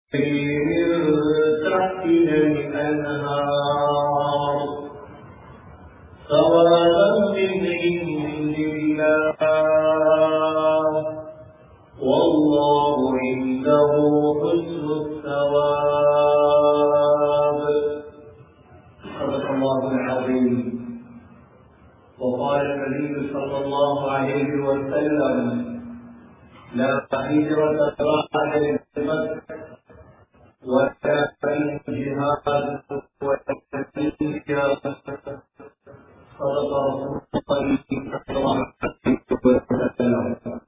من تحتنا الأنهار ثوابا من عند الله والله عنده حسن الثواب صدق الله العظيم وقال النبي صلى الله عليه وسلم لا هجرة بعد الفتح ولكن جهاد وتنفيذ صدق رسول الله صلى الله عليه وسلم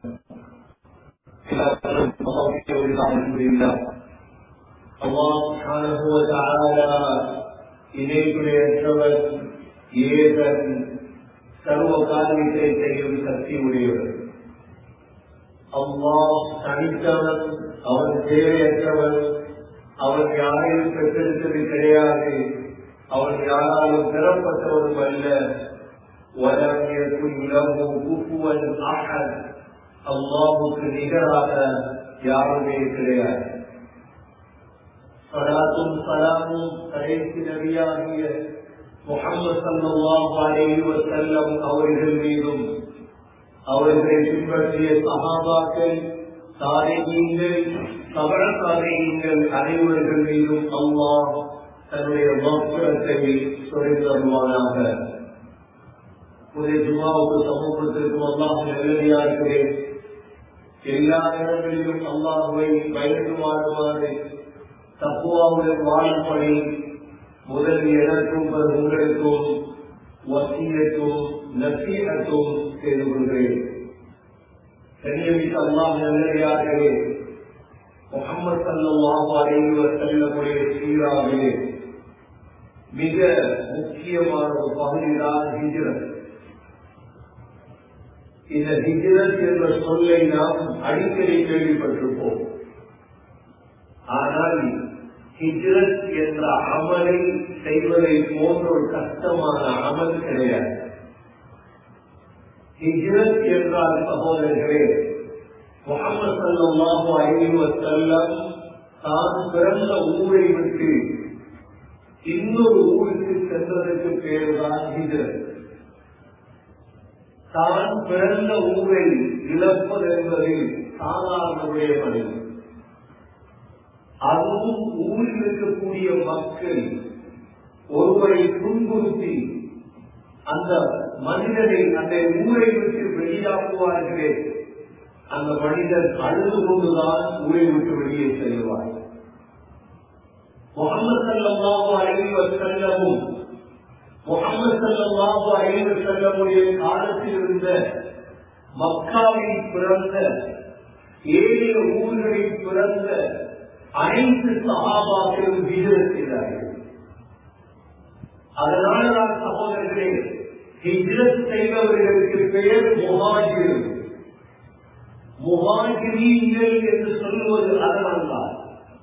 الحمد لله الله سبحانه وتعالى இணைக்குடையற்றவர் ஏகன் சர்வ காரியத்தை செய்யும் சக்தி உடையவர் அல்லாஹ் தனித்தவன் அவன் தேவையற்றவன் அவன் யாரையும் பெற்றெடுத்தது கிடையாது அவன் யாராலும் பெறப்பட்டவனும் அல்ல ولم يكن له كفوا احد அல்லாஹுக்கு நிகராக யாருமே கிடையாது சலாத்தும் சலாமும் கடைசி நபியாகிய முகமது சல்லாஹ் அலைஹி வஸல்லம் அவர்கள் மீதும் அவர்களை பின்பற்றிய சகாபாக்கள் சாரீகங்கள் சபர சாரீகங்கள் அனைவர்கள் மீதும் அல்லாஹ் தன்னுடைய மக்குளத்தை சொரிந்தருவானாக புதிய ஜுமாவுக்கு சமூகத்திற்கும் அல்லாஹ் நல்லடியார்களே எல்லா நேரங்களிலும் அல்லாஹுவை பயந்து வாழுமாறு தப்புவாவுடன் வாழும்படி முதல் எனக்கும் உங்களுக்கும் வசீலத்தும் நசீகத்தும் செய்து கொள்கிறேன் கண்ணியமிக்க அல்லாஹ் நல்லடியார்களே முகமது சல்லாஹ் அலைவ செல்லமுடைய சீராவிலே மிக முக்கியமான ஒரு பகுதிதான் ஹிஜ்ரத் இந்த ஹிஜ்ரத் என்ற சொல்லை நாம் அடிக்கடி கேள்விப்பட்டிருப்போம் ஆனால் ஹிஜ்ரத் என்ற அமலை செய்வதை போன்ற ஒரு கஷ்டமான அமல் கிடையாது ஹிஜ்ரத் என்றால் சகோதரர்களே முகமது சல்லாஹு அலைவ செல்லம் தான் பிறந்த ஊரை விட்டு இன்னொரு ஊருக்கு சென்றதற்கு பேருதான் ஹிஜ்ரத் தான் பிறந்த ஊரை இழப்பது என்பதில் சாதாரண விடயமல்ல அதுவும் ஊரில் இருக்கக்கூடிய மக்கள் ஒருவரை துன்புறுத்தி அந்த மனிதனை அந்த ஊரை விட்டு வெளியாக்குவார்களே அந்த மனிதன் அழுது கொண்டுதான் ஊரை விட்டு வெளியே செல்வார் முகமது சல்லாஹு அலைவர் செல்லமும் முகமது சல்லாஹு அலைவர் செல்லமுடைய காலத்தில் இருந்த மக்காவில் பிறந்த ஏழு ஊர்களில் பிறந்த அனைத்து சகாபாக்களும் வீரத்தினார்கள் அதனால்தான் சகோதரர்களே ஹிஜ்ரத் செய்பவர்களுக்கு பெயர் முகாஜிர் முகாஜிரீங்கள் என்று சொல்லுவது அதனால்தான்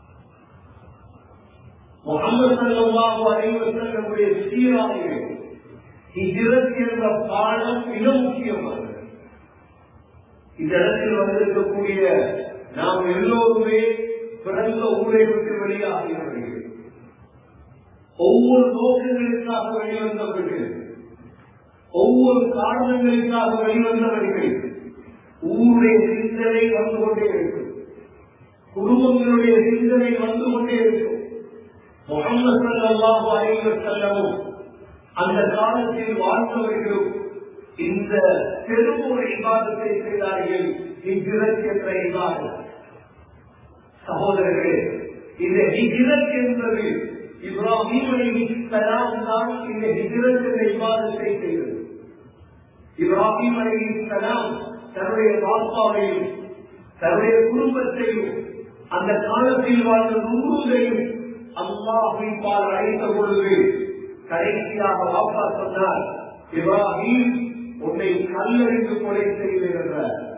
முகமது சல்லாஹு அலைவர் நம்முடைய சீரார்கள் ஹிஜ்ரத் என்ற பாடம் மிக முக்கியமானது இந்த இடத்தில் வந்திருக்கக்கூடிய நாம் எல்லோருமே பிறந்த ஊரை விட்டு வெளியாகிறவர்கள் ஒவ்வொரு நோக்கங்களுக்காக வெளிவந்தவர்கள் ஒவ்வொரு காரணங்களுக்காக வெளிவந்தவர்கள் ஊருடைய சிந்தனை வந்து கொண்டே இருக்கும் குடும்பங்களுடைய சிந்தனை வந்து கொண்டே இருக்கும் முகமது சல்லாஹு அலைவர் செல்லவும் அந்த காலத்தில் வாழ்ந்தவர்களும் இந்த பெருமொரு இபாதத்தை செய்தார்கள் இவ்விரத் என்ற இபாதம் சகோதரர்களே இந்த ஹிஜ்ரத் என்பது இப்ராஹிம் அலிஸ்லாம் தான் இந்த ஹிஜ்ரத் என்ற இபாதத்தை செய்தது இப்ராஹிம் அலிஸ்லாம் தன்னுடைய பாப்பாவையும் தன்னுடைய குடும்பத்தையும் அந்த காலத்தில் வாழ்ந்த நூறுதையும் அல்லாஹின் பால் அழைத்த பொழுது கடைசியாக வாப்பா சொன்னார் இப்ராஹிம் உன்னை கல்லறிந்து கொலை செய்திருந்த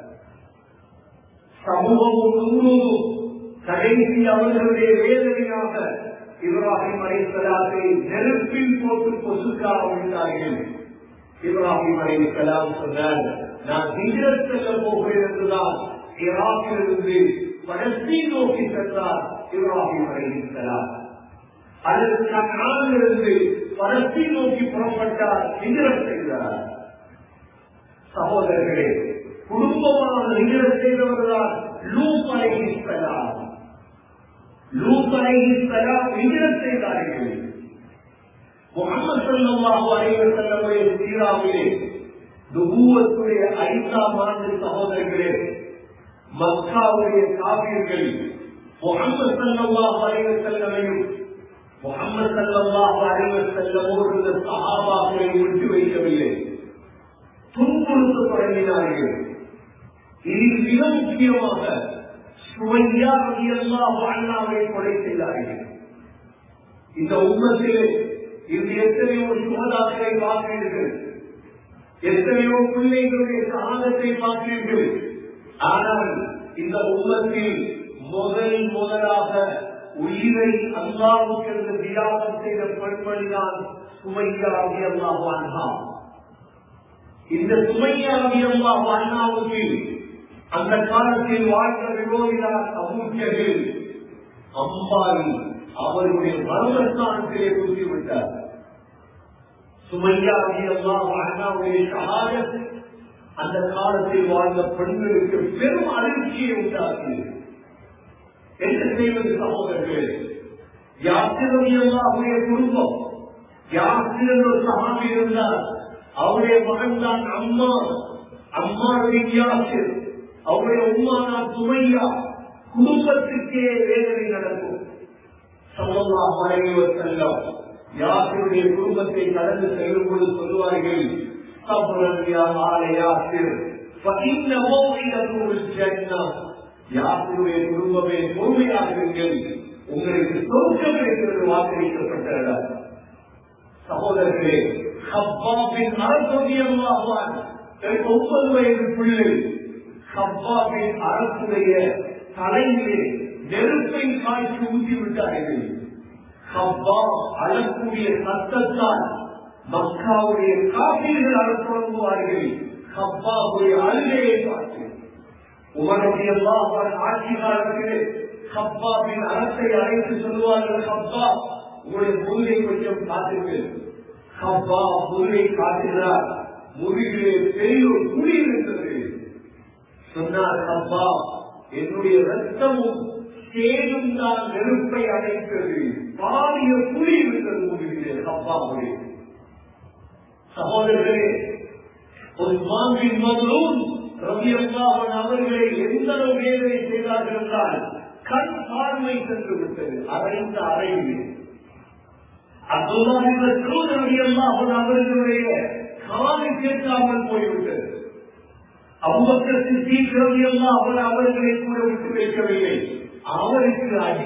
சமூகமும் நூறும் கடைசி அவர்களுடைய வேதனையாக இப்ராஹிம் அலைசலாத்தை நெருப்பில் போட்டு பொசுக்காக விட்டார்கள் இப்ராஹிம் அலைசலாம் சொன்னார் நான் ஹிஜரத் செல்ல போகிறேன் என்றுதான் ஈராக்கிலிருந்து பலஸ்தீன் நோக்கி சென்றார் இப்ராஹிம் அலைஹிஸ்ஸலாம் அல்லது கண்ணாலிருந்து பரப்பி நோக்கி புறப்பட்டார் ஹிஜரத் செய்தார் சகோதரர்களே குடும்பமாக ஹிஜரத் செய்தவர்தான் லூப் அலைஹிஸ்ஸலாம் லூப் அலைஹிஸ்ஸலாம் ஹிஜரத் செய்தார்கள் முகமது ஸல்லல்லாஹு அலைஹி வஸல்லமுடைய சீராவிலே நுபுவத்துடைய ஐந்தாம் ஆண்டு சகோதரர்களே மக்காவுடைய காவியர்கள் முகமது ஸல்லல்லாஹு அலைஹி வஸல்லமையும் முகமது ஸல்லல்லாஹு அலைஹி வஸல்லமோடு இருந்த சஹாபாக்களை விட்டு வைக்கவில்லை துன்புறுத்த தொடங்கினார்கள் இதில் மிக முக்கியமாக சுமையா ரலியல்லாஹு அன்ஹாவை கொலை செய்தார்கள் இந்த உம்மத்திலே இது எத்தனையோ சுகதாக்களை பார்க்கிறீர்கள் எத்தனையோ பிள்ளைகளுடைய சகாதத்தை பார்க்கிறீர்கள் ஆனால் இந்த உலகத்தில் முதல் முதலாக உயிரை அல்லாவுக்கு என்று தியாகம் செய்த பெண்மணிதான் சுமையாகி அல்லாஹ் அண்ணா இந்த சுமையாகி அல்லாஹ் அண்ணாவுக்கு அந்த காலத்தில் வாழ்ந்த விரோதிதான் அபூஜர்கள் அம்பாரி அவருடைய மரணஸ்தானத்திலே குத்திவிட்டார் சுமையாகி அல்லாஹ் அண்ணாவுடைய ஷஹாதத் அந்த காலத்தில் வாழ்ந்த பெண்களுக்கு பெரும் அதிர்ச்சியை உண்டாக்கியது என்ன செய்வது சகோதரர்களே யாத்திரவியல்லாவுடைய குடும்பம் யாத்திரன் ஒரு சகாபி இருந்தார் அவருடைய மகன் தான் அம்மா அம்மா யாசிர் அவருடைய உமா தான் சுமையா குடும்பத்துக்கே வேதனை நடக்கும் சமமாக அலைவர் செல்லம் யாருடைய குடும்பத்தை கடந்து செல்லும் பொழுது சொல்லுவார்கள் யாருடைய குடும்பமே பொறுமையாகுங்கள் உங்களுக்கு சொர்க்கம் இருக்கிறது வாக்களிக்கப்பட்ட இடம் சகோதரர்களே ஹப்பாபின் அரசவியமாவான் ஒன்பது வயது பிள்ளை ஹப்பாபின் அரசுடைய தலையிலே நெருப்பை காய்ச்சி ஊற்றி விட்டார்கள் ஹப்பா அழக்கூடிய சத்தத்தால் மக்காவுடைய காப்பீர்கள் அழத் தொடங்குவார்கள் ஹப்பாவுடைய அழுகையை பார்த்து உமருடைய அவர் ஆட்சி காலத்திலே ஹப்பாவின் அரசை அழைத்து சொல்லுவார்கள் ஹப்பா உங்களுடைய முருகை கொஞ்சம் காத்துக்கு ஹப்பா முருகை காட்டுகிறார் முருகிலே பெரிய ஒரு குழி இருந்தது சொன்னார் ஹப்பா என்னுடைய ரத்தமும் சேரும் தான் நெருப்பை அடைத்தது பாரிய குழி இருந்தது முருகிலே ஹப்பா முறை சகோதரர்களே ஒரு மாண்பின் மகளும் ரவியல்லாவன் அவர்களை எந்த அளவு வேதனை செய்தார்கள் என்றால் கண் பார்வை சென்று விட்டது அறைந்த அறையில் அப்துல்லாஹன் அவர்களுடைய காலை கேட்காமல் போய்விட்டது அவ்வக்கத்தில் சீக்கிரம் அவர் அவர்களை கூட விட்டு வைக்கவில்லை அவருக்கு அடி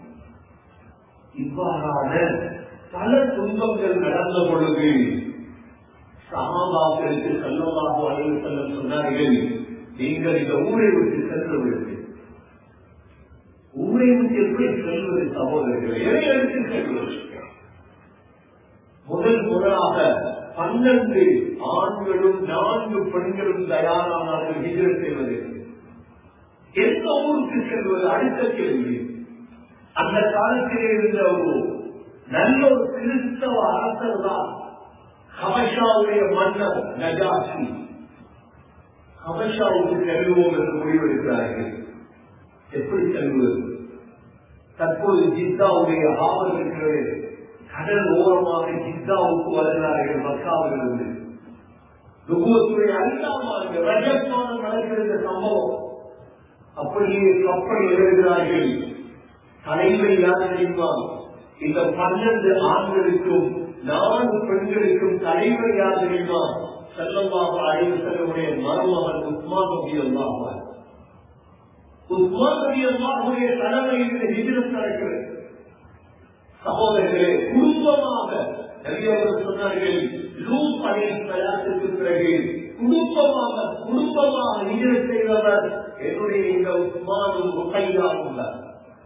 இவ்வாறான பல துன்பங்கள் நடந்த பொழுது சகாபாக்களுக்கு செல்லமாக அழைவு செல்ல சொன்னார்கள் நீங்கள் இந்த ஊரை விட்டு சென்று விடுங்கள் ஊரை விட்டு எப்படி செல்வது சகோதரர்கள் எதை எடுத்து செல்வது முதல் முதலாக பன்னெண்டு ஆண்களும் நான்கு பெண்களும் தயாரானார்கள் ஹிஜர் செய்வது எந்த ஊருக்கு செல்வது அடுத்த கேள்வி அந்த காலத்திலே இருந்த ஒரு நல்ல ஒரு கிறிஸ்தவ அரசர் தான் ஹபஷாவுடைய மன்னர் நஜாசி ஹபஷாவுக்கு செல்வோம் என்று முடிவெடுக்கிறார்கள் எப்படி செல்வது தற்போது ஜித்தாவுடைய ஆவல் இருக்கிறது கடல் ஓரமாக ஜித்தாவுக்கு வருகிறார்கள் மக்காவிலிருந்து நுகுவத்துடைய அல்லாமல் ரஜப்பானம் நடக்கிற சம்பவம் அப்படியே கப்பல் எழுதுகிறார்கள் தலைமை யார் தெரியுமா இந்த பன்னெண்டு ஆண்களுக்கும் நான்கு பெண்களுக்கும் தலைவர் யார் தெரியுமா செல்லமாக அழைவு செல்லவுடைய மருமகன் உஸ்மான் நபி அல்லாஹான் உஸ்மான் நபி அல்லாஹுடைய தலைமையில் ஹிஜரத் நடக்கிறது சகோதரர்களே குடும்பமாக நபியவர்கள் சொன்னார்கள் லூப் அலை கலாத்துக்கு பிறகு குடும்பமாக குடும்பமாக ஹிஜரத் செய்தவர் என்னுடைய இந்த உஸ்மானும் ருகையாவும் தான்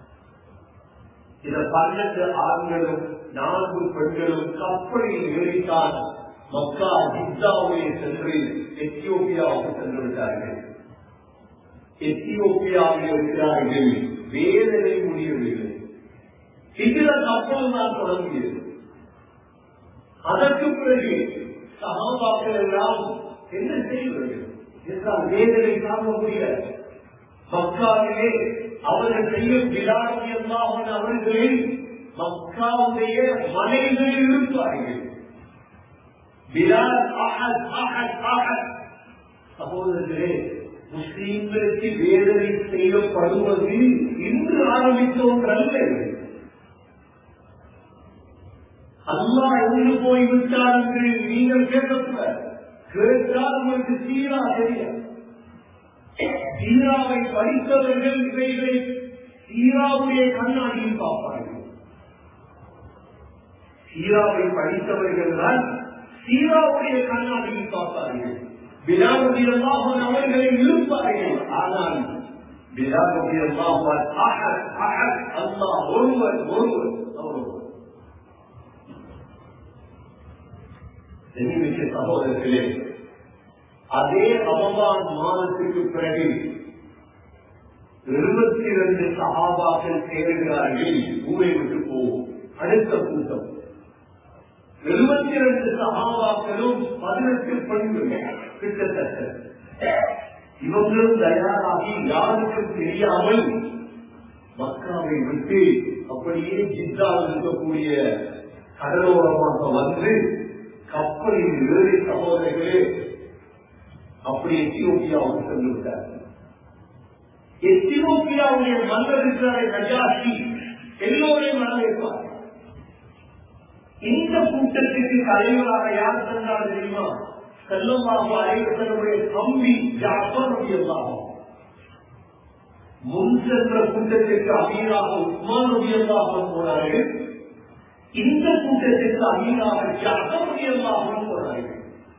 இந்த பன்னெண்டு ஆண்களும் நான்கு பெண்களும் கப்பலில் ஏறித்தான் மக்கா ஜித்தாவை சென்று எத்தியோப்பியாவுக்கு சென்று விட்டார்கள் எத்தியோப்பியாவில் இருக்கிறார்கள் வேதனை முடியவில்லை அப்பொழுதுதான் தொடங்கியது அதற்கு பிறகு சகாபாக்கள் எல்லாம் என்ன செய்வது என்றால் வேதனை தாங்க முடியாது மக்காவிலே அவர்கள் செய்யும் விழாவியெல்லாம் அவர்களில் மக்காவுடைய மனைகளில் இருப்பார்கள் பிலால் அஹத் அஹத் அஹத் சகோதரர்களே முஸ்லீம்களுக்கு வேதனை செய்யப்படுவது இன்று ஆரம்பித்த ஒன்றல்ல அல்லா எங்கு போய் விட்டார் என்று நீங்கள் கேட்கக்கூடாது கேட்டால் உங்களுக்கு சீரா தெரியாது சீராவை படித்தவர்கள் இவைகளை சீராவுடைய கண்ணாடியில் பார்ப்பார்கள் சீராவை படித்தவர்கள் தான் சீராவுடைய கண்ணாடியில் பார்ப்பார்கள் விழாவுடையெல்லாம் அவர்களை இழுப்பார்கள் ஆனால் விழாவுடையெல்லாம் அல்லா ஒருவர் ஒருவர் ஒருவர் மிக்க சகோதரர்களே அதே ரமபான் மாதத்துக்கு பிறகு இருபத்தி இரண்டு சகாபாக்கள் சேருகிறார்கள் ஊரை விட்டு போவோம் அடுத்த கூட்டம் எழுபத்தி இரண்டு சகாபாக்களும் பதினெட்டு பெண்கள் கிட்டத்தட்ட இவங்களும் தயாராகி யாருக்கும் தெரியாமல் மக்காவை விட்டு அப்படியே ஜித்தாவில் இருக்கக்கூடிய கடலோரமாக வந்து கப்பலில் ஏறி சகோதரர்களே அப்படி எத்தியோப்பியாவுக்கு சென்று விட்டார்கள் எத்தியோப்பியாவுடைய மன்னர் இருக்கிறாரை நஜாசி எல்லோரையும் வரவேற்பார் இந்த கூட்டத்திற்கு தலைவராக யார் சென்றார் தெரியுமா செல்லமாக அழைத்தனுடைய தம்பி ஜாபர் முன் சென்ற கூட்டத்திற்கு அமீராக உஸ்மான் ரபியல்லாக போனார்கள் இந்த கூட்டத்திற்கு அமீராக ஜாபர் ரபியல்லாக போனார்கள்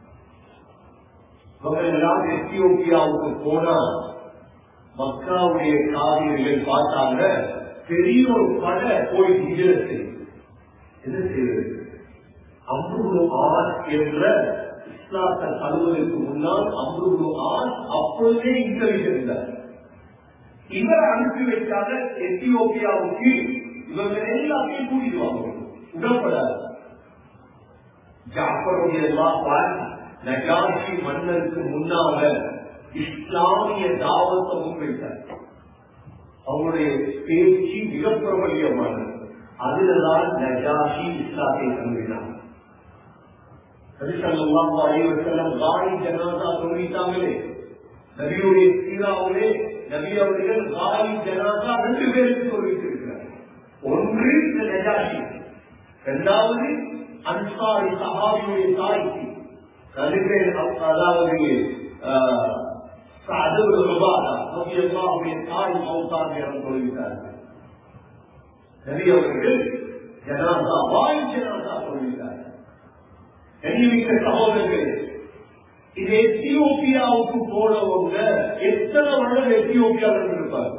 இவர்கள் எல்லாம் எத்தியோப்பியாவுக்கு போனா மக்காவுடைய காவிரிகள் பார்த்தாங்க பெரிய ஒரு படை போய் ஹிஜரத்து என்ன செய்வது அம்ருடு ஆர் என்ற இஸ்லாத்தை தழுவதற்கு முன்னால் அம்ருடு ஆர் அப்பொழுதே இன்டர்வியூ இருந்தார் இவர் அனுப்பி வைத்தாங்க எத்தியோப்பியாவுக்கு இவர்கள் எல்லாத்தையும் கூட்டிடுவாங்க உடன்படாது ஜாப்பருடைய எல்லாம் நஜாஷி மன்னருக்கு முன்னால இஸ்லாமிய தாவத்தை முன்வைத்தார் அவருடைய பேச்சு மிக பிரபலியமானது அதுலதான் நஜாஷி இஸ்லாத்தை தங்கினார் சரிசல்லாம் அனைவருக்கெல்லாம் காரி ஜனாதா சொல்லிட்டாங்களே நபியுடைய சீராவிலே நபி அவர்கள் காரி ஜனாதா ரெண்டு பேருக்கு சொல்லிட்டிருக்கிறார் ஒன்று இந்த நஜாஷி இரண்டாவது அன்சாரி சஹாபியுடைய தாய்க்கு அதுக்கு அதாவது அவருடைய தாய் மௌத்தாங்க சொல்லிவிட்டார்கள் நபி அவர்கள் ஜனாதா வாய் ஜனாதா சொல்லிவிட்டார்கள் கண்ணியமிக்க சகோதரர்கள் இது எத்தியோப்பியாவுக்கு போனவங்க எத்தனை வருடம் எத்தியோப்பியாவில் இருப்பாங்க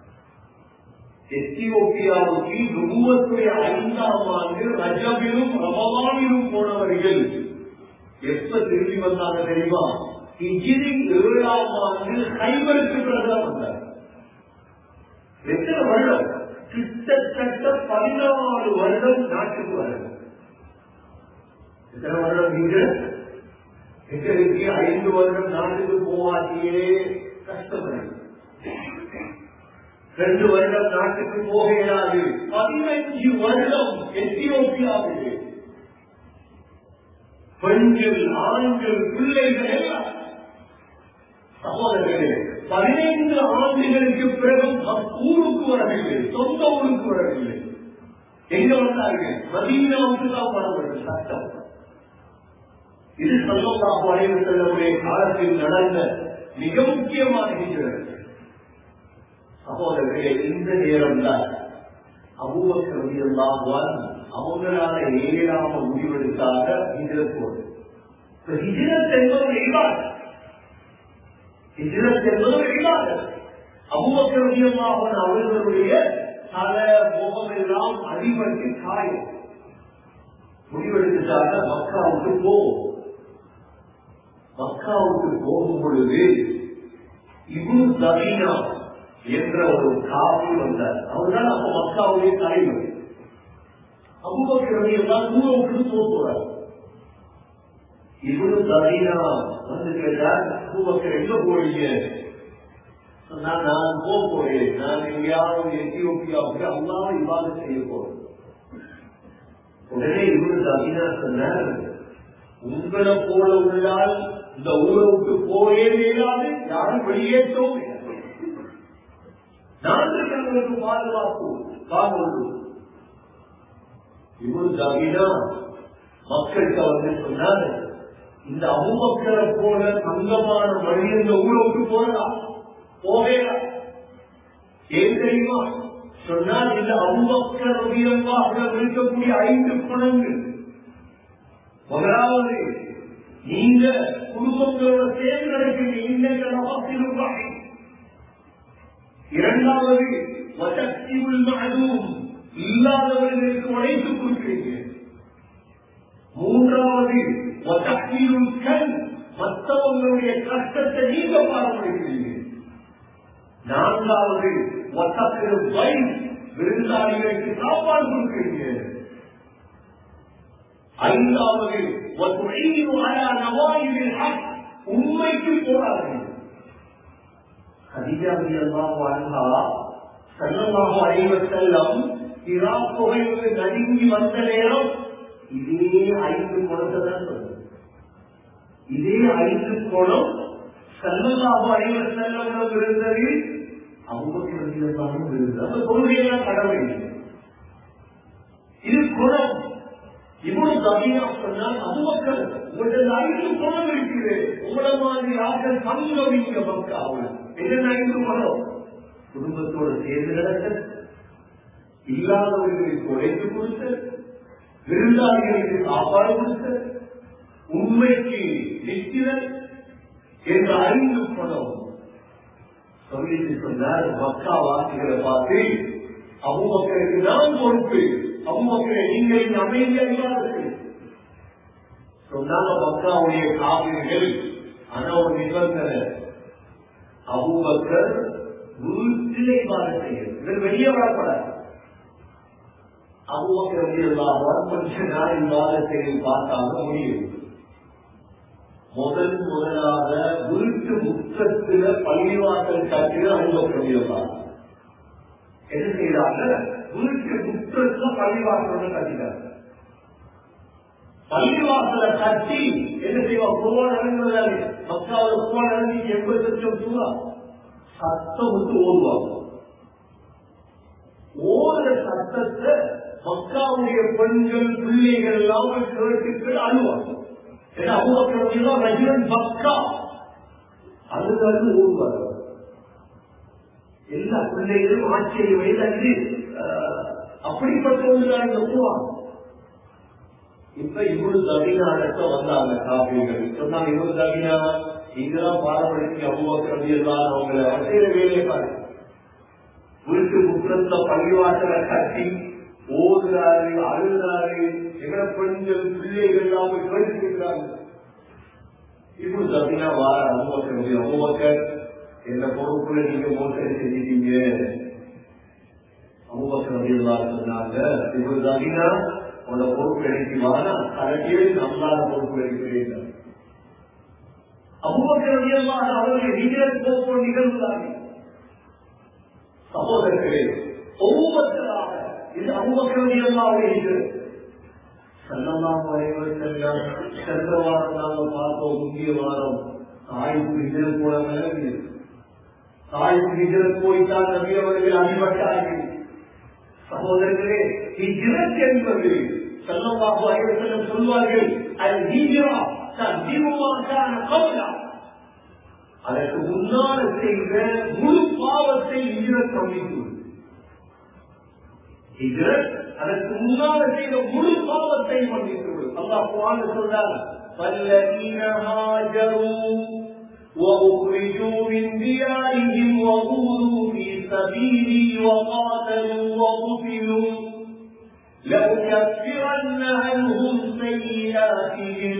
எத்தியோப்பியாவுக்கு நுகுவத்துடைய ஐந்தாம் ஆண்டு ரஜபிலும் ரமவானிலும் போனவர்கள் எப்ப திரும்பி வந்தாங்க தெரியுமா இஜிரி ஏழாம் ஆண்டு கைவருக்கு பிறகுதான் வந்தார் எத்தனை வருடம் கிட்டத்தட்ட பதினாறு வருடம் நாட்டுக்கு வருடம் எத்தனை வருடம் நீங்க எங்களுக்கு ஐந்து வருடம் நாட்டுக்கு போவாட்டியே கஷ்டப்படும் ரெண்டு வருடம் நாட்டுக்கு போக இயலாது பதினைஞ்சு வருடம் எத்தியோப்பியாவில் பெண்கள் ஆண்கள் பிள்ளைகள் எல்லாம் சகோதரர்களே பதினைந்து ஆண்டுகளுக்கு பிறகு ஊருக்கு வரவில்லை சொந்த ஊருக்கு வரவில்லை எங்க வந்தார்கள் மதீனாவுக்கு தான் வர வேண்டும் சட்டம் இது சொல்லலாம் வரைவுடைய காலத்தில் நடந்த மிக முக்கியமான நிகழ்வு சகோதரர்களே இந்த நேரம் தான் அபூபக்கரவியெல்லாம் அவங்களால ஏறாம முடிவெடுக்காக ஹிஜரத் போது ஹிஜரத் என்பது ஒரு இபாதத் ஹிஜரத் என்பது ஒரு இபாதத் அபூபக்கரவியெல்லாம் அவர்களுடைய தல முகம் எல்லாம் அடிபட்டு காயம் முடிவெடுத்துட்டாக மக்காவுக்கு போவோம் மக்காவுக்கு போகும் பொழுது இபுரு தவீனா என்ற ஒரு காவல் வந்தார் அவர்தான் அப்ப மக்காவுடைய தலைவர் அபுபக்கர் எல்லாம் ஊரை விட்டு போக போறார் இவரு தரீனா வந்து கேட்டார் அபுபக்கர் எங்க போறீங்க சொன்னா நான் போக போறேன் நான் எங்கேயாவது எத்தியோப்பியாவுக்கு அல்லாம இவ்வாறு செய்ய போறேன் உடனே இவரு தரீனா சொன்னார் உங்களை போல உள்ளால் இந்த ஊரை விட்டு போயே இயலாது யாரும் வெளியேற்றவும் இயலாது. நான் தங்களுக்கு பாதுகாப்பு காவல் இவரு ஜாகினா மக்கள்கிட்ட வந்து சொன்னாரு இந்த அபுமக்களை போல தங்கமான வழி இந்த ஊரை விட்டு போகலாம் போவேலா ஏன் தெரியுமா சொன்னால் இந்த அபுமக்கள் ரவியல்லாக இருக்கக்கூடிய ஐந்து குணங்கள் முதலாவது நீங்க குடும்பங்களோட சேர்ந்து நடக்கின்ற இன்னங்கள் அவசியம் வகை இரண்டாவது வசக்தியுள் மகதும் இல்லாதவர்களுக்கு உழைத்துக் கொடுக்கிறீங்க மூன்றாவது வசக்தியுள் கண் மற்றவங்களுடைய கஷ்டத்தை நீங்க பாரம்பரிக்கிறீங்க நான்காவது வசக்தியும் வை விருந்தாளிகளுக்கு சாப்பாடு கொடுக்கிறீங்க ஐந்தாவது وتعين على نوائب الحق உண்மைக்கு போராடுங்கள் خديجة رضي الله عنها صلى الله عليه وسلم இராக் புகைக்கு நடுங்கி வந்த நேரம் இதே ஐந்து குணத்தை தான் சொல்லுது இதே ஐந்து குணம் சல்லல்லாஹு அலைஹி வஸல்லம் இருந்தது அபூபக்கர் ரலியல்லாஹு அன்ஹு இருந்தது அந்த கொள்கையெல்லாம் கடமை இது குணம் இவ்வளவு கவியா சொன்னால் அபுபக்கர் உங்களது ஐந்து குணம் இருக்குது உங்களை மாதிரி ஆக்கள் சங்கமிக்க மக்காவில் என்ன ஐந்து குணம் குடும்பத்தோடு சேர்ந்து நடத்த இல்லாதவர்களுக்கு உழைத்து கொடுத்த விருந்தாளிகளுக்கு சாப்பாடு கொடுத்த உண்மைக்கு நிற்கிறல் என்ற ஐந்து குணம் சொல்லிட்டு சொன்னார் மக்கா வாசிகளை பார்த்து அபுபக்கருக்கு நான் பொறுப்பு அபுபக்கரை நீங்கள் இந்த அமைதியாக சொன்னாங்க மக்காவுடைய காவிரிகள் ஆனா ஒரு நிபந்தனை அபுபக்கர் வீட்டிலே பாதை செய்யும் இவர் வெளியே வரப்படாது அபுபக்கர் வந்து இல்லாமல் கொஞ்ச நாள் இல்லாத செய்தி பார்த்தாங்க முடியும் முதல் முதலாக வீட்டு முற்றத்துல பள்ளிவாசல் காட்டில அபுபக்கர் இருந்தார் என்ன செய்யறாங்க வீட்டு முற்றத்துல பள்ளிவாசல் கட்டினார் பள்ளிவாசலை கட்டி என்ன செய்வான் குருவான் இறங்குவதாலே மக்காவது குருவான் இறங்கி எண்பது லட்சம் சூறா சத்தம் வந்து ஓடுவாங்க ஓடுற சத்தத்தை மக்காவுடைய பெண்கள் பிள்ளைகள் எல்லாம் கேட்டுக்கு அழுவாங்க ஏன்னா அவங்க ரஜினன் பக்கா அதுக்கு அது ஓடுவாங்க எல்லா பிள்ளைகளும் ஆச்சரியம் வைத்து அப்படிப்பட்ட ஒன்றுதான் இந்த உருவாங்க இப்ப இவ்வளவு தவினா அடக்க வந்தாங்க காப்பீர்கள் சொன்னாங்க இவ்வளவு தவினா நீங்கதான் பாரம்பரியத்துக்கு அபுபக்கரவி எல்லாம் அவங்களை அவசிய வேலையை பாருங்க வீட்டு முற்றத்துல பள்ளிவாசலை கட்டி ஓதுறாரு அழுகிறாரு எங்கட பெண்கள் பிள்ளைகள் எல்லாம் கேட்டுக்கிறாங்க இப்படி தவினா வார அபுபக்கரவி அபுபக்கர் எந்த பொறுப்புல நீங்க மோசடி செஞ்சிட்டீங்க அபுபக்கரவி எல்லாம் சொன்னாங்க இப்படி தவினா உன்னோட பொறுப்பு எடுக்குமானா கலட்டியே நம்மளால பொறுப்பு எடுக்கிறேன் அபுபக்கரவியல்லாத அவர்கள் நீங்கள் போக்கு நிகழ்ந்தார்கள் சகோதரர்களே ஒவ்வொருத்தராக இது அபுபக்கரவியல்லாவுடைய இது செல்லலாம் வரைவர் செல்லம் சென்ற வாரம் நாங்கள் பார்த்தோம் முக்கிய வாரம் தாய்க்கு நிகழ் கூட விளங்கி தாய்க்கு நிகழ் போய்த்தான் நபி அவர்கள் அடிபட்டார்கள் சகோதரர்களே ஹிஜ்ரத் என்பது செல்லமாக அறிவர்கள் சொல்வார்கள் அது ஹீஜரா தீவிரமான கவலா அதற்கு முன்னால் செய்த முழு பாவத்தை ஹிஜ்ரத் அமைக்கும் ஹிஜ்ரத் அதற்கு முன்னால் செய்த முழு பாவத்தை மன்னித்துவிடும் அல்லாஹ் குரான் சொல்றார் فالذين هاجروا وأخرجوا من ديارهم وأوذوا في سبيلي وقاتلوا وقتلوا لأكفرن عنهم سيئاتهم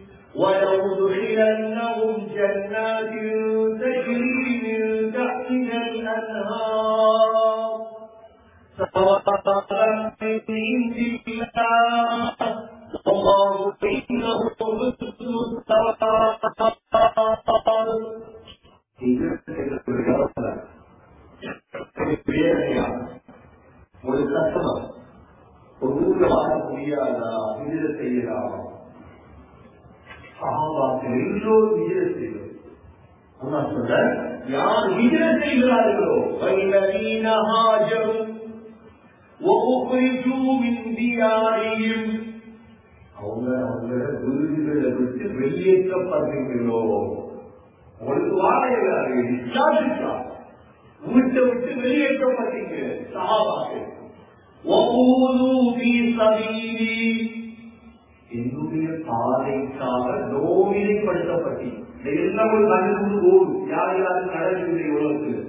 ولأدخلنهم جنات تجري من تحتها الأنهار ஒரு கஷ்டமா ஒரு ஊர்ல வாழ முடியாதா இது செய்யலாம் சகாபாக்கள் எல்லோரும் விஜயம் செய்யும் அல்லா சொல்ற யார் விஜயம் செய்கிறார்களோ والذين هاجروا وأخرجوا من ديارهم அவங்க அவங்களோட விருதுகளை விட்டு வெளியேற்றப்படுறீங்களோ உங்களுக்கு வாழைகிறாரு இஸ்லாமிக்கா வீட்டை விட்டு வெளியேற்றப்பட்டீங்க சகாபாக்கள் وقولوا في سبيلي என்னுடைய பாதைக்காக நோவினைப்படுத்தப்பட்டீங்க எல்லாம் ஒரு மனிதன் ஓடும் யார் யாரும் நடக்கவில்லை உலகத்தில்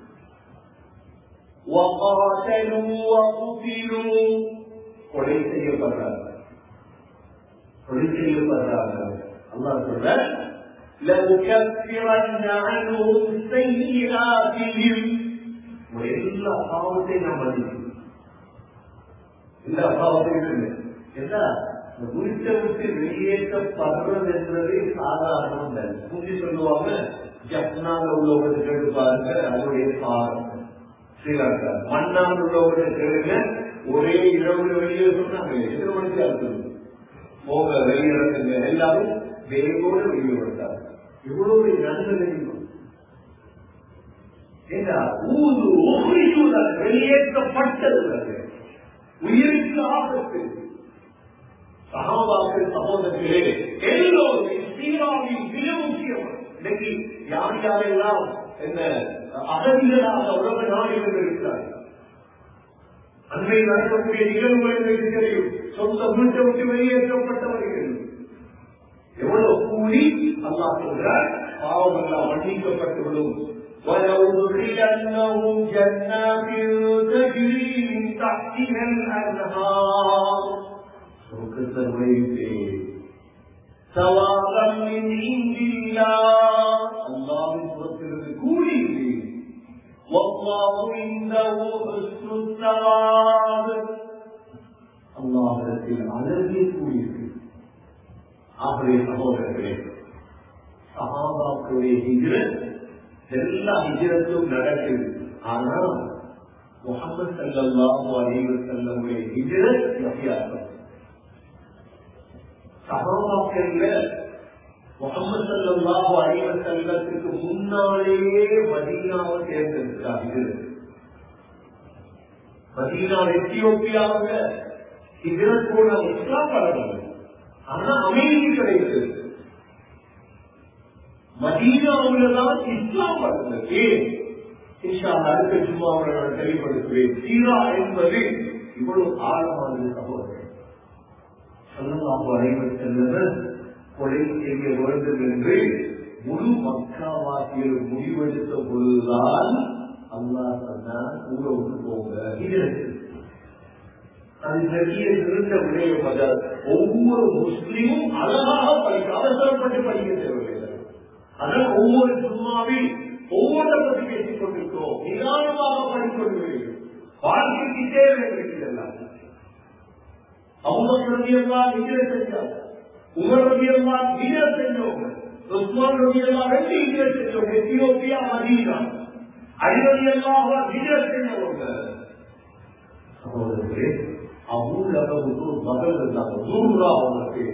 وقاتلوا وقتلوا கொலை செய்யப்படுறாங்க கொலை செய்யப்படுறாங்க அல்லாஹ் சொல்ற لَأُكَفِّرَنَّ عَنْهُمْ سَيِّئَاتِهِمْ எல்லா பாவத்தையும் நான் மன்னிக்கிறேன் எல்லா பாவத்தையும் என்ன இந்த வீட்டை விட்டு வெளியேற்றப்படுறது என்பது சாதாரணம் இல்லை புரிஞ்சு சொல்லுவாங்க ஜப்னால உள்ளவங்களுக்கு எடுப்பாங்க அதனுடைய பாரம் ஸ்ரீலங்கா மண்ணால் உள்ளவர்கள் கேளுங்க ஒரே இரவுல வெளியே சொன்னாங்க எத்தனை மணிக்கு இருக்குது போக வெளியிறக்குங்க எல்லாரும் வேகோடு வெளியே வந்தாங்க எவ்வளவு நன்மை தெரியும் ஏன்னா ஊது ஒவ்வொரு வெளியேற்றப்பட்டது அது. உயிருக்கு ஆபத்து சகாபாக்கள் சகோதரர்களே எல்லோரும் சீராவின் மிக முக்கியம் இன்னைக்கு யார் யாரெல்லாம் என்ன அகதிகளாக உலக நாடுகள் இருக்கிறார்கள் அன்றை நடக்கக்கூடிய நிகழ்வுகள் எங்களுக்கு தெரியும் சொந்த வீட்டை விட்டு வெளியேற்றப்பட்டவர்கள் எவ்வளவு கூலி அல்லா சொல்றார் பாவம் எல்லாம் மன்னிக்கப்பட்டுவிடும் ولو أدخلنهم جنات تجري من تحتها الأنهار சொர்க்கத்தை நுழைவித்தேன் சவாலம் இந்தில்லா அல்லாவின் புறத்திலிருந்து கூலி والله عنده حسن الثواب அல்லாஹிடத்தில் அழகிய கூலியிருக்கு ஆகவே சகோதரர்களே சகாபாக்களுடைய ஹிஜ்ரத் எல்லா ஹிஜ்ரத்தும் நடக்குது ஆனா முகமது சல்லாஹு அலைஹி வஸல்லமுடைய ஹிஜ்ரத் வித்தியாசம் சகாபாக்கள்ல முகமது சல்லாஹு அலைஹி வஸல்லத்துக்கு முன்னாலேயே மதீனாவை தேர்ந்தெடுத்தார்கள் மதீனா எத்தியோப்பியாவுல ஹிஜ்ரத் போன இஸ்லாம் வளரல ஆனா அமைதி கிடைத்தது மதீனாவுல தான் இஸ்லாம் வளர்ந்தது ஏன் இன்ஷா அடுத்த சும்மாவை நான் தெளிவுபடுத்துவேன் சீரா என்பது இவ்வளவு ஆழமானது சகோதரர் சொல்லலாம் அனைவர் செல்லவர் கொலை செய்ய வேண்டும் என்று முழு மக்காவாசியில் முடிவெடுத்த பொழுதுதான் அல்லாஹ் சொன்னார் ஊரை விட்டு போங்க இது அது பெரிய திருந்த விடயம் அல்ல. ஒவ்வொரு முஸ்லீமும் அழகாக படிக்க அவசரப்பட்டு படிக்க தேவையில்லை அதனால் ஒவ்வொரு சும்மாவில் ஒவ்வொன்றை பற்றி பேசிக் கொண்டிருக்கிறோம் நிதானமாக படிக்கொண்டிருக்கிறீர்கள் வாழ்க்கைக்கு தேவை இருக்கிறதெல்லாம் அவங்க ரவியெல்லாம் விஜய செஞ்சாங்க உமர் ரவியெல்லாம் விஜய செஞ்சவங்க உஸ்மான் ரவியெல்லாம் ரெண்டு விஜய செஞ்சவங்க எத்தியோப்பியா மதீனா அடிவதியெல்லாம் விஜய செஞ்சவங்க சகோதரர்களே அபூலகவுக்கு ஒரு மகள் இருந்தாங்க நூறுரூவா அவங்களுக்கு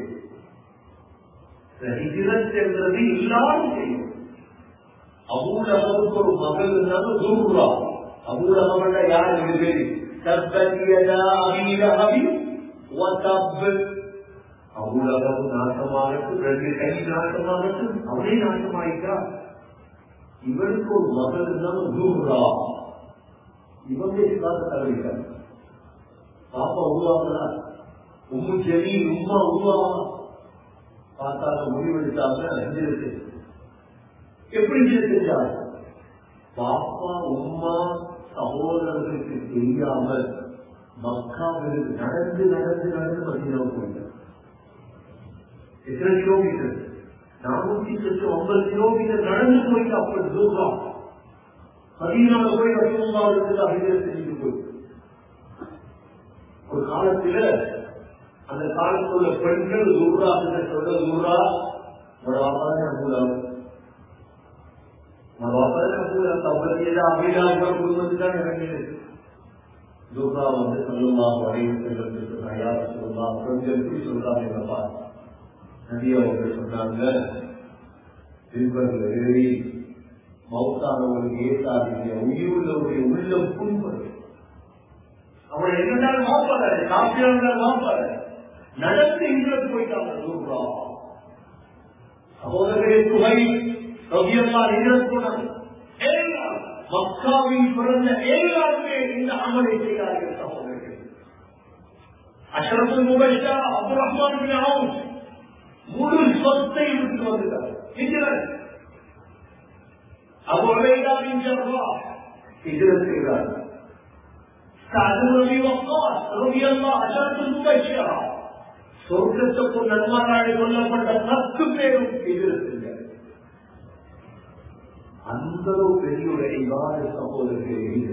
ஹிஜ்ரத் என்றது எல்லாரும் செய்யும் அபூலகவுக்கு ஒரு மகள் இருந்தாலும் நூறுரூவா அபூலகவண்ட யார் எனக்கு தெரியும் தப்பதியதா அபீலகவி ஒத்தப்பு அபூலகவு நாசமாகட்டும் ரெண்டு கை நாசமாகட்டும் அவனே நாசமாயிட்டா இவனுக்கு ஒரு மகள் இருந்தாலும் நூறுரூவா இவங்க இஸ்லாத்தை தரவிட்டாங்க பாப்பா உருவாக்குறா உம்மு ஜமீன் உம்மா உருவாவா பார்த்தாங்க முடிவெடுத்தாங்க அஞ்சிருக்கு எப்படி செஞ்சாங்க பாப்பா உம்மா சகோதரர்களுக்கு தெரியாமல் மக்காவிற்கு நடந்து நடந்து நடந்து மதினாவுக்கு போயிட்டார் எத்தனை கிலோமீட்டர் நானூத்தி சொச்சு ஐம்பது கிலோமீட்டர் நடந்து போயிட்டு அப்படி தூரம் மதினாவில் போய் ரசூல்லாவுக்கு அபிஜயம் செஞ்சுட்டு போயிட்டு ஒரு காலத்துல அந்த காலத்துல உள்ள பெண்கள் துர்ரா கிட்ட சொல்ற துர்ரா ஒரு வாப்பாதான் மூலம் ஒரு வாப்பாதான் மூலம் தப்பத்தியதா அபிலாஷம் குடும்பத்துக்கு தான் இறங்கியது துர்ரா வந்து சொல்லுமா வரையும் செல்வது யார் சொல்லுமா கொஞ்சம் எப்படி சொல்றாங்க என்னப்பா நபி அவங்க சொன்னாங்க திருப்பர்கள் எழுதி மௌத்தானவர்களுக்கு ஏற்றாதீங்க உயிருள்ளவருடைய உள்ளம் புண்பது அவரை என்னதான் மாப்பாரு காப்பியா இருந்தால் மாப்பாரு நடந்து இங்கிருந்து போயிட்டாங்க சொல்றா சகோதரர்களே துகை ரவியல்லா இங்கிருந்து போனாங்க எல்லாம் மக்காவில் பிறந்த எல்லாருமே இந்த அமலை செய்தார்கள் சகோதரர்கள் அஷரத்து முபஷா அப்துல் ரஹ்மான் பின் அவுஃப் முழு சொத்தை விட்டு வந்துட்டார் ஹிஜ்ரத் அபு உபைதா பின் ஜர்ரா ஹிஜ்ரத் செய்தார் سعد بن وقاص رضي الله عنه مبشرا சொர்க்கத்துக்கு நன்மாராடி கொல்லப்பட்ட பத்து பேரும் எதிர்த்திருந்தார் அந்த ஒரு பெரிய ஒரு இவ்வாறு சகோதரர்கள்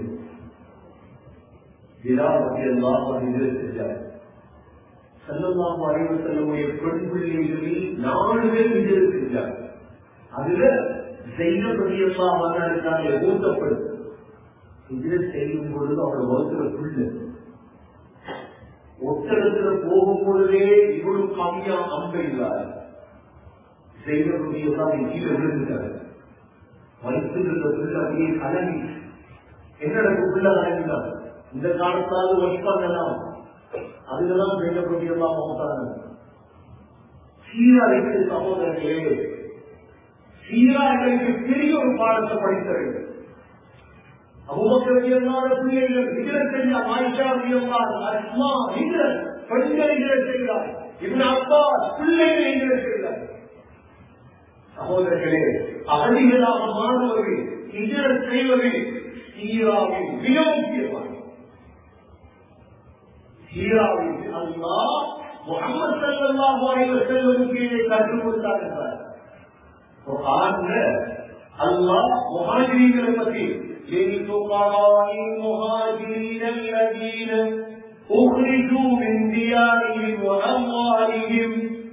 விழாவதி எல்லாம் எதிர்த்திருந்தார் செல்லலாம் அறிவு செல்லமுடைய பெண் பிள்ளைகளில் நாலு பேர் எதிர்த்திருந்தார் அதுல செய்யப்படி எல்லாம் வந்தாருக்காங்க ஊட்டப்படுது இதில் செய்யும் பொழுது அவரோட வகுத்துல புல்லு ஒட்டடத்துல போகும் பொழுதே இவ்வளவு கம்மியா அம்ப இல்லாத செய்யக்கூடியதான் கீழே விழுந்துட்டாரு வயிற்றில் இருந்த புல்லு அப்படியே கலங்கி என்னோட புள்ள கலங்கினார் இந்த காலத்தாவது வழிபாங்கலாம் அதுலதான் செய்யக்கூடியதான் மோட்டாங்க சீராய்க்கு சகோதரர்களே சீராய்களுக்கு பெரிய ஒரு பாடத்தை படித்த வேண்டும் அபுபக்கர் எல்லார பிள்ளைகள் ஹிஜரத் செஞ்ச ஆயிஷா ரலியல்லாஹு அஸ்மா ஹிஜரத் பெண்கள் ஹிஜரத் செய்தார் இப்னு அப்பாஸ் பிள்ளைகள் ஹிஜரத் செய்தார் சகோதரர்களே அகதிகளாக மாறுவது ஹிஜரத் செய்வது சீராவின் மிக முக்கியமான சீராவின் அல்லாஹ் முகமது ஸல்லல்லாஹு அலைஹி வஸல்லம் கீழே கற்றுக் கொடுத்தார் என்றார் குர்ஆன்ல அல்லாஹ் முஹாஜிரிகளை பற்றி للفقراء المهاجرين الذين أخرجوا من ديارهم وأموالهم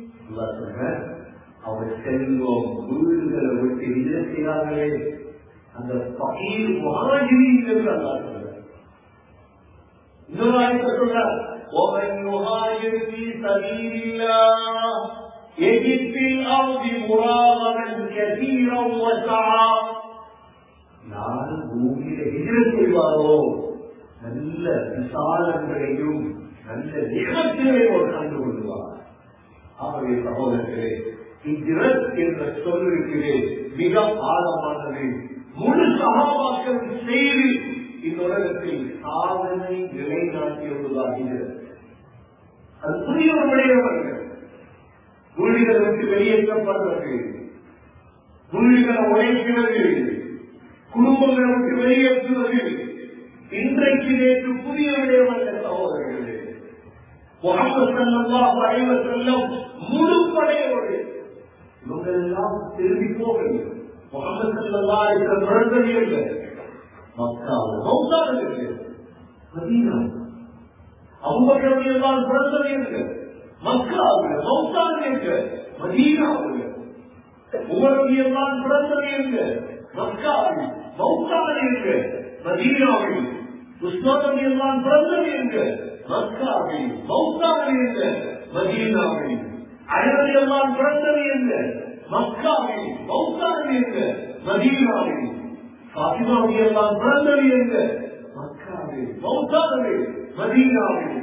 அவர் செல்வம் வீடுகளை விட்டு இருக்கிறார்களே அந்த பகையில் மகாஜிரிகள் அல்லா சொல்றார் இன்னொரு ஆயத்தை சொல்றார் ومن يهاجر في سبيل الله يجد في الأرض مراغما كثيرا وسعا யாரு பூமியில எதிர் செய்வாரோ நல்ல விசாலங்களையும் நல்ல நிகழ்ச்சிகளையும் அவர் கண்டு கொள்வார் ஆகவே சகோதரர்களே இஜ்ரத் என்ற சொல் இருக்கிறே மிக ஆழமானது முழு சகாபாக்கள் செய்து இந்த உலகத்தில் சாதனை நிலைநாட்டியுள்ளதாக அது புதிய விடையவர்கள் வீடுகளை விட்டு வெளியேற்றப்படுறது வீடுகளை உழைக்கிறது குடும்பங்களை விட்டு வெளியேற்றுவது இன்றைக்கு நேற்று புதிய விடயமல்ல சகோதரர்களே முகமது சல்லாஹ் அனைவர் செல்லம் முழுப்படையோடு இவங்க எல்லாம் திரும்பி போகவில்லை முகமது சல்லா இருக்கிற பிறந்ததே இல்லை மக்காவில் மௌத்தாவில் இருக்கு மதீனா அவுபக்கரவி எல்லாம் பிறந்ததே இருக்கு மக்காவில் மௌத்தாவில் இருக்கு மதீனாவில் உமரவி எல்லாம் பிறந்ததே இருக்கு மக்காவில் மௌத்தாவில் இருக்கு மதீனாவில் உஸ்மானவி எல்லாம் பிறந்தது இருக்கு மக்காவில் மௌத்தாவில் இருக்கு மதீனாவில் அழகு எல்லாம் பிறந்தது இருக்கு மக்காவில் மௌத்தாவில் இருக்கு மதீனாவில் பாத்திமாவி எல்லாம் பிறந்தது இருக்கு மக்காவில் மௌத்தாவில் மதீனாவில்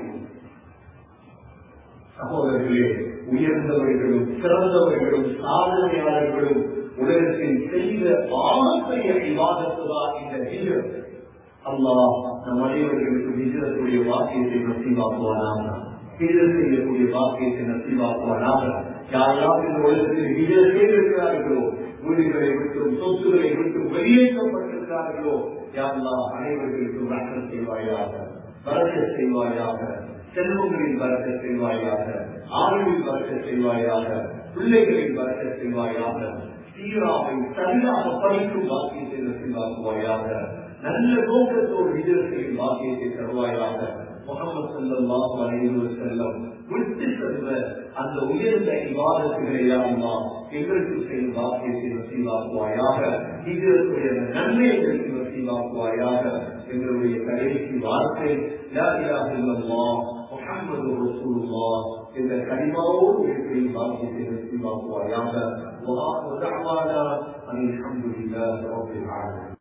சகோதரர்களே உயர்ந்தவர்களும் சிறந்தவர்களும் சாதனையாளர்களும் உலகத்தில் செய்த ஆகப்பெரிய விவாதத்துதான் இந்த ஹிஜரத் அல்லாஹ் நம் அனைவர்களுக்கு ஹிஜரத்துடைய வாக்கியத்தை நசிவாக்குவானாக ஹிஜரத் செய்யக்கூடிய வாக்கியத்தை நசிவாக்குவானாக யாரெல்லாம் இந்த உலகத்தில் ஹிஜரத் செய்திருக்கிறார்களோ வீடுகளை விட்டும் சொத்துக்களை விட்டும் வெளியேற்றப்பட்டிருக்கிறார்களோ யாரெல்லாம் அனைவர்களுக்கும் ரக்கம் செய்வாயாக வரக்க செய்வாயாக செல்வங்களின் வரக்க செய்வாயாக ஆளுவில் வரக்க செய்வாயாக பிள்ளைகளின் வரக்க செய்வாயாக சீராவை சரியாக படிக்கும் வாக்கியத்தை நசிவாக்குவாயாக நல்ல நோக்கத்தோடு விஜயத்தையும் வாக்கியத்தை தருவாயாக முகமது ஸல்லல்லாஹு அலைஹி வஸல்லம் விட்டு சென்ற அந்த உயர்ந்த இவாதத்துகளை அல்லா எங்களுக்கு செய்யும் வாக்கியத்தை நசீவாக்குவாயாக இதற்குரிய நன்மை எங்களுக்கு நசீவாக்குவாயாக எங்களுடைய கடைசி வார்த்தை லா இலாஹ இல்லல்லாஹ் முஹம்மது ரசூலுல்லாஹ் என்ற கனிமாவோடு இருக்கிற வாக்கியத்தை நசீவாக்குவாயாக وآخر دعوانا أن الحمد لله رب العالمين